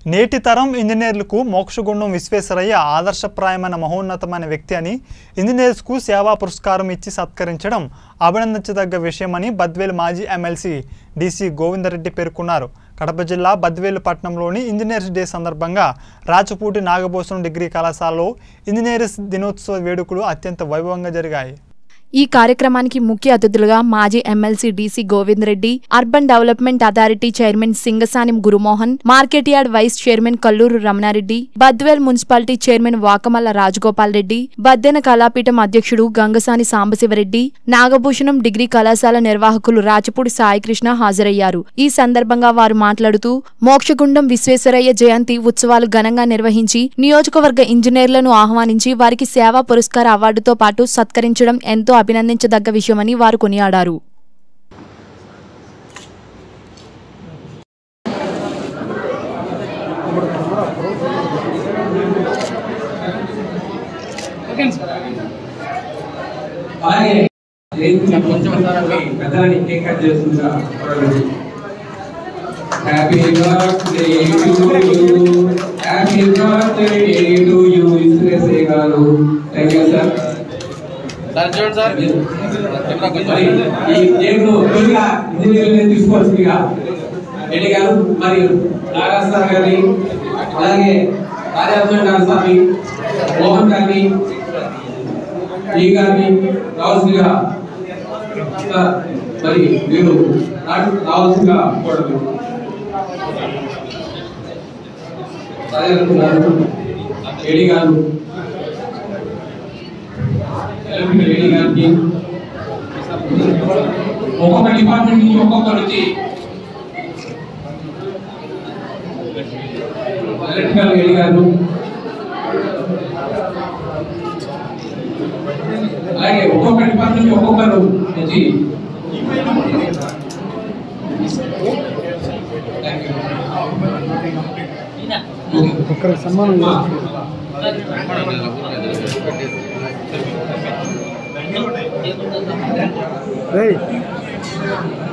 నేటి తరం ఇంజనీర్లకు మోక్షగుండం విశ్వేశ్వరయ్య ఆదర్శప్రాయమైన మహోన్నతమైన వ్యక్తి అని ఇంజనీర్స్కు సేవా పురస్కారం ఇచ్చి సత్కరించడం అభినందించదగ్గ విషయమని బద్వేలు మాజీ ఎమ్మెల్సీ డీసీ గోవిందరెడ్డి పేర్కొన్నారు కడప జిల్లా బద్వేలు పట్టణంలోని ఇంజనీర్స్ డే సందర్భంగా రాచపూటి నాగభూషణం డిగ్రీ కళాశాలలో ఇంజనీర్స్ దినోత్సవ వేడుకలు అత్యంత వైభవంగా జరిగాయి ఈ కార్యక్రమానికి ముఖ్య అతిథులుగా మాజీ MLC DC Govind Reddy urban development authority chairman Singasani Gurumohan market yard vice chairman Kalluru Ramanareddy Badvel municipality chairman Vakamalla Rajagopal Reddy Baddena కళాపీఠం అధ్యక్షుడు గంగసాని సాంబశివరెడ్డి నాగభూషణం డిగ్రీ కళాశాల నిర్వాహకులు రాచపూడి సాయికృష్ణ హాజరయ్యారు ఈ సందర్భంగా వారు మాట్లాడుతూ మోక్షగుండం విశ్వేశ్వరయ్య జయంతి ఉత్సవాలు ఘనంగా నిర్వహించి నియోజకవర్గ ఇంజనీర్లను ఆహ్వానించి వారికి సేవా పురస్కార అవార్డుతో పాటు సత్కరించడం ఎంతో అభినందించదగ్గ విషయమని వారు కొనియాడారు అలాగే జయంతి కొంచెం పెద్దలని కేక్ కట్ చేస్తుందిగా happy birthday to you happy birthday to you Visvesvaraya garu thank you sir sir చూడండి సార్ మరి ఈ కేక్ కొద్దిగా ఇంజనీర్లు తీసుకోవాల్సిందిగా రెడ్డి గారు మరి నాగార్ గారిని అలాగే రాజారాజన్ గారి స్వామి మోహన్ గారిని ఈ గారిని రావాల్సిందిగా సార్, మరి మీరు రా- రావాల్సిందిగా కోరదు రాజారాజన్ గారు రెడ్డి గారు ఎలక్ట్రికల్ రెడ్డి గారికి ఒక్కొక్క డిపార్ట్మెంట్ నుంచి ఒక్కొక్కరు వచ్చి ఎలక్ట్రికల్ రెడ్డి గారు అలాగే ఒక్కొక్క డిపార్ట్మెంట్ నుంచి ఒక్కొక్కరు వచ్చి Thank you. ఒక్కరికి సన్మానం రేయ్